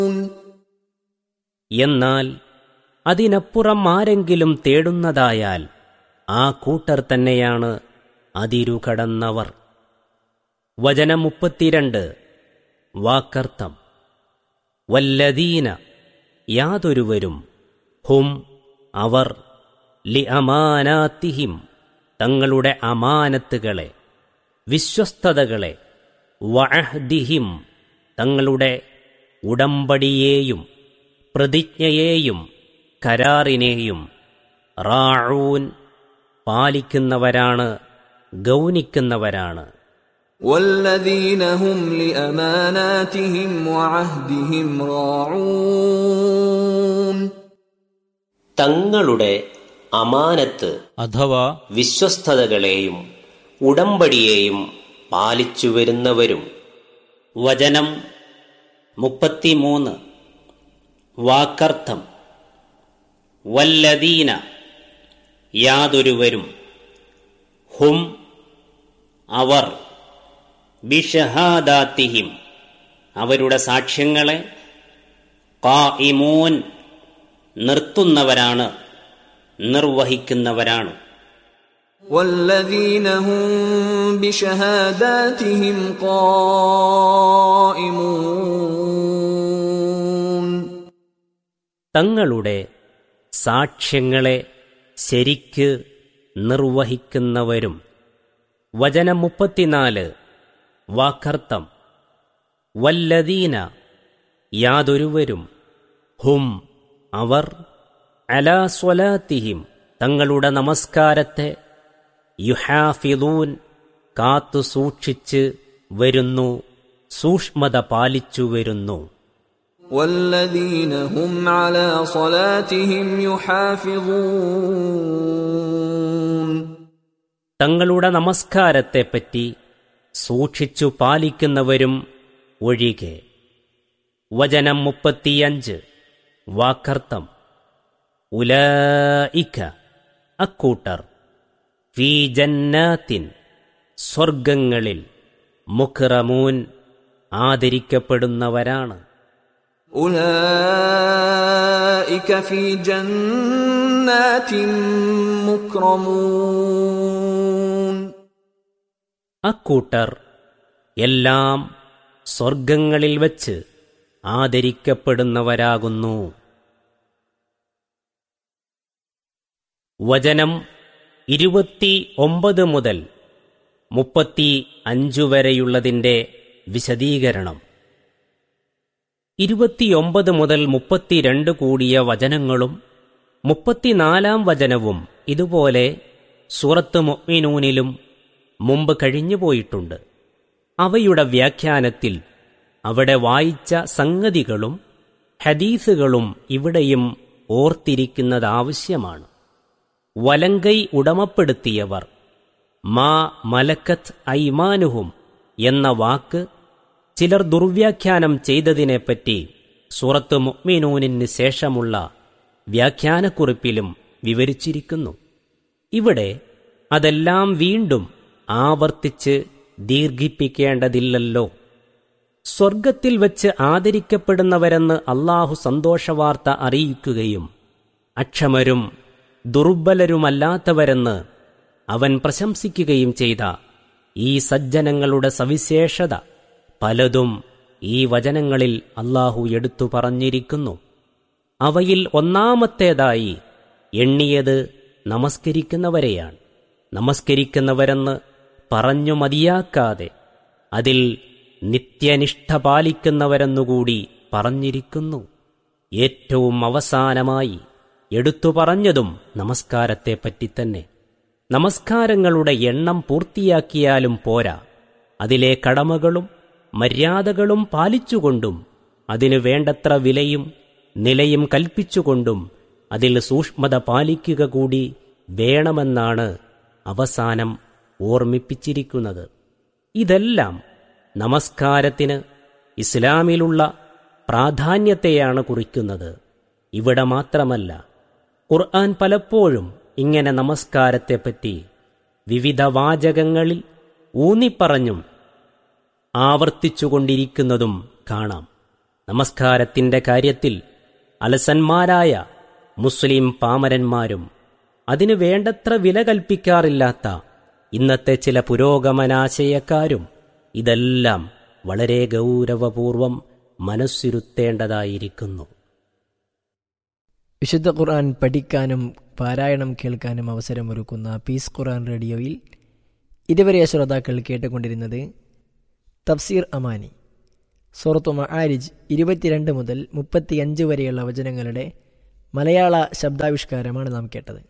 എന്നാൽ അതിനപ്പുറം ആരെങ്കിലും തേടുന്നതായാൽ ആ കൂട്ടർ തന്നെയാണ് അതിരുകടന്നവർ വചനം മുപ്പത്തിരണ്ട് വാക്കർത്ഥം വല്ലദീന യാതൊരുവരും ഹും അവർ ലി അമാനാത്തിഹിം തങ്ങളുടെ അമാനത്തുകളെ വിശ്വസ്തതകളെ വഅഹ്ദിഹിം തങ്ങളുടെ ഉടമ്പടിയെയും പ്രതിജ്ഞയെയും കരാറിനെയും റാഊൻ പാലിക്കുന്നവരാണ് ഗൗനിക്കുന്നവരാണ് والذين هم لأماناتهم وعهدهم راعون തങ്ങളുടെ അമാനത്ത് അഥവാ വിശ്വസ്തതകളെയും ഉടമ്പടിയെയും പാലിച്ചു വരുന്നവരും വചനം മുപ്പത്തിമൂന്ന് വാക്കർത്ഥം വല്ലദീന യാതൊരുവരും ഹും അവർ ബിഷഹാദാത്തിഹിം അവരുടെ സാക്ഷ്യങ്ങളെ കായിമൂൻ നിർത്തുന്നവരാണ് നിർവഹിക്കുന്നവരാണ് والذين هم بشهاداتهم قائمون തങ്ങളുടെ സാക്ഷ്യങ്ങളെ ശരിക്ക് നിർവഹിക്കുന്നവരും വചനം മുപ്പത്തിനാല് വാക്കർത്ഥം വല്ലദീന യാതൊരുവരും ഹും അവർ അലാ സ്വലാത്തിഹിം തങ്ങളുടെ നമസ്കാരത്തെ യുഹാഫിലൂൻ കാത്തു സൂക്ഷിച്ച് വരുന്നു സൂക്ഷ്മത പാലിച്ചു വരുന്നു والذين هم على صلاتهم يحافظون തങ്ങളുടെ നമസ്കാരത്തെപ്പറ്റി സൂക്ഷിച്ചു പാലിക്കുന്നവരും ഒഴികെ വചനം മുപ്പത്തിയഞ്ച് വാക്കർത്ഥം ഉലയിക്ക അക്കൂട്ടർ ഫീ ജന്നാത്തിൻ സ്വർഗങ്ങളിൽ മുഖറമൂൻ ആദരിക്കപ്പെടുന്നവരാണ് أولئك في جنات مكرمون അക്കൂട്ടർ എല്ലാം സ്വർഗങ്ങളിൽ വച്ച് ആദരിക്കപ്പെടുന്നവരാകുന്നു വചനം ഇരുപത്തി ഒമ്പത് മുതൽ മുപ്പത്തി അഞ്ചു വരെയുള്ളതിൻ്റെ വിശദീകരണം ഇരുപത്തിയൊമ്പത് മുതൽ മുപ്പത്തിരണ്ട് കൂടിയ വചനങ്ങളും മുപ്പത്തിനാലാം വചനവും ഇതുപോലെ സൂറത്ത് മുഅ്മിനൂനിലും മുമ്പ് കഴിഞ്ഞുപോയിട്ടുണ്ട് അവയുടെ വ്യാഖ്യാനത്തിൽ അവിടെ വായിച്ച സംഗതികളും ഹദീസുകളും ഇവിടെയും ഓർത്തിരിക്കുന്നതാവശ്യമാണ് വലങ്കൈ ഉടമപ്പെടുത്തിയവർ മാ മലക്കത്ത് ഐമാനുഹും എന്ന വാക്ക് ചിലർ ദുർവ്യാഖ്യാനം ചെയ്തതിനെപ്പറ്റി സൂറത്ത് മുഅ്മിനൂനിന് ശേഷമുള്ള വ്യാഖ്യാനക്കുറിപ്പിലും വിവരിച്ചിരിക്കുന്നു ഇവിടെ അതെല്ലാം വീണ്ടും ആവർത്തിച്ച് ദീർഘിപ്പിക്കേണ്ടതില്ലല്ലോ സ്വർഗത്തിൽ വച്ച് ആദരിക്കപ്പെടുന്നവരെന്ന് അള്ളാഹു സന്തോഷവാർത്ത അറിയിക്കുകയും അക്ഷമരും ദുർബലരുമല്ലാത്തവരെന്ന് അവൻ പ്രശംസിക്കുകയും ചെയ്ത ഈ സജ്ജനങ്ങളുടെ സവിശേഷത പലതും ഈ വചനങ്ങളിൽ അള്ളാഹു എടുത്തു പറഞ്ഞിരിക്കുന്നു അവയിൽ ഒന്നാമത്തേതായി എണ്ണിയത് നമസ്കരിക്കുന്നവരെയാണ് നമസ്കരിക്കുന്നവരെന്ന് പറഞ്ഞു മതിയാക്കാതെ അതിൽ നിത്യനിഷ്ഠ പാലിക്കുന്നവരെന്നുകൂടി പറഞ്ഞിരിക്കുന്നു ഏറ്റവും അവസാനമായി എടുത്തു പറഞ്ഞതും നമസ്കാരത്തെപ്പറ്റി തന്നെ നമസ്കാരങ്ങളുടെ എണ്ണം പൂർത്തിയാക്കിയാലും പോരാ അതിലെ കടമകളും മര്യാദകളും പാലിച്ചുകൊണ്ടും അതിനു വേണ്ടത്ര വിലയും നിലയും കൽപ്പിച്ചുകൊണ്ടും അതിൽ സൂക്ഷ്മത പാലിക്കുക കൂടി വേണമെന്നാണ് അവസാനം ഓർമ്മിപ്പിച്ചിരിക്കുന്നത് ഇതെല്ലാം നമസ്കാരത്തിന് ഇസ്ലാമിലുള്ള പ്രാധാന്യത്തെയാണ് കുറിക്കുന്നത് ഇവിടെ മാത്രമല്ല ഖുർആൻ പലപ്പോഴും ഇങ്ങനെ നമസ്കാരത്തെപ്പറ്റി വിവിധ വാചകങ്ങളിൽ ഊന്നിപ്പറഞ്ഞും ആവർത്തിച്ചുകൊണ്ടിരിക്കുന്നതും കാണാം നമസ്കാരത്തിന്റെ കാര്യത്തിൽ അലസന്മാരായ മുസ്ലിം പാമരന്മാരും അതിനു വേണ്ടത്ര വില കൽപ്പിക്കാറില്ലാത്ത ഇന്നത്തെ ചില പുരോഗമനാശയക്കാരും ഇതെല്ലാം വളരെ ഗൗരവപൂർവം മനസ്സിരുത്തേണ്ടതായിരിക്കുന്നു വിശുദ്ധ ഖുർആൻ പഠിക്കാനും പാരായണം കേൾക്കാനും അവസരമൊരുക്കുന്ന പീസ് ഖുർആൻ റേഡിയോയിൽ ഇതുവരെ ശ്രോതാക്കൾ കേട്ടുകൊണ്ടിരുന്നത് തഫ്സീർ അമാനി സൂറത്തു മആരിജ് ഇരുപത്തിരണ്ട് മുതൽ മുപ്പത്തിയഞ്ച് വരെയുള്ള വചനങ്ങളുടെ മലയാള ശബ്ദാവിഷ്കാരമാണ് നാം കേട്ടത്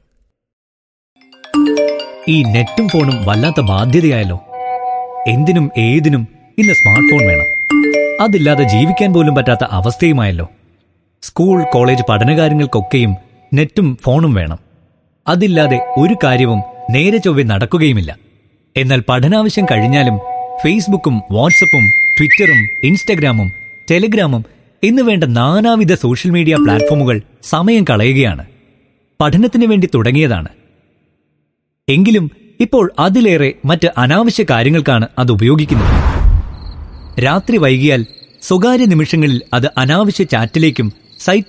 ഈ നെറ്റും ഫോണും വല്ലാത്ത ബാധ്യതയായല്ലോ എന്തിനും ഏതിനും ഇന്ന് സ്മാർട്ട് ഫോൺ വേണം അതില്ലാതെ ജീവിക്കാൻ പോലും പറ്റാത്ത അവസ്ഥയുമായല്ലോ സ്കൂൾ കോളേജ് പഠനകാര്യങ്ങൾക്കൊക്കെയും നെറ്റും ഫോണും വേണം അതില്ലാതെ ഒരു കാര്യവും നേരെ ചൊവ്വെ നടക്കുകയുമില്ല എന്നാൽ പഠനാവശ്യം കഴിഞ്ഞാലും ഫേസ്ബുക്കും വാട്സപ്പും ട്വിറ്ററും ഇൻസ്റ്റഗ്രാമും ടെലിഗ്രാമും എന്ന് വേണ്ട നാനാവിധ സോഷ്യൽ മീഡിയ പ്ലാറ്റ്ഫോമുകൾ സമയം കളയുകയാണ് പഠനത്തിന് വേണ്ടി തുടങ്ങിയതാണ് എങ്കിലും ഇപ്പോൾ അതിലേറെ മറ്റ് അനാവശ്യ കാര്യങ്ങൾക്കാണ് അത് ഉപയോഗിക്കുന്നത് രാത്രി വൈകിയാൽ സ്വകാര്യ നിമിഷങ്ങളിൽ അത് അനാവശ്യ ചാറ്റിലേക്കും സൈറ്റിംഗ്